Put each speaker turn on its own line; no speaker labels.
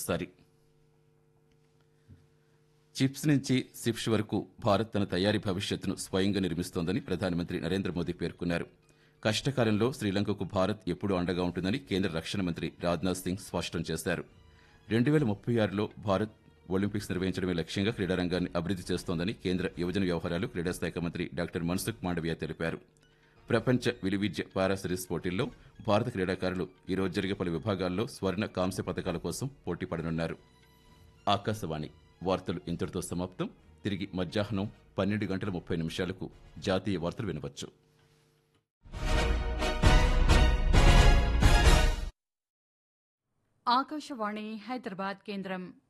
మరోసారి చిప్స్ నుంచి సిప్స్ వరకు భారత్ తన తయారీ భవిష్యత్తును స్వయంగా నిర్మిస్తోందని ప్రధానమంత్రి నరేంద్ర మోదీ పేర్కొన్నారు కష్టకాలంలో శ్రీలంకకు భారత్ ఎప్పుడూ అండగా ఉంటుందని కేంద్ర రక్షణ మంత్రి రాజ్నాథ్ సింగ్ స్పష్టం చేశారు రెండు వేల ముప్పై ఆరులో భారత్ ఒలింపిక్స్ నిర్వహించడమే లక్ష్యంగా క్రీడారంగాన్ని అభివృద్ది చేస్తోందని కేంద్ర యువజన వ్యవహారాలు క్రీడా శాఖ మంత్రి డాక్టర్ మన్సుఖ్ మాండవీయ తెలిపారు ప్రపంచ విలువిద్య పారా సిరీస్ పోటీల్లో భారత క్రీడాకారులు ఈరోజు జరిగే పలు విభాగాల్లో స్వర్ణ కాంస్య పథకాల కోసం పోటీ పడనున్నారు ఆకాశవాణి వార్తలు ఇంతటితో సమాప్తం తిరిగి మధ్యాహ్నం పన్నెండు గంటల ముప్పై నిమిషాలకు జాతీయ వార్తలు వినవచ్చు
ఆకాశవాణి హైదరాబాద్ కేంద్రం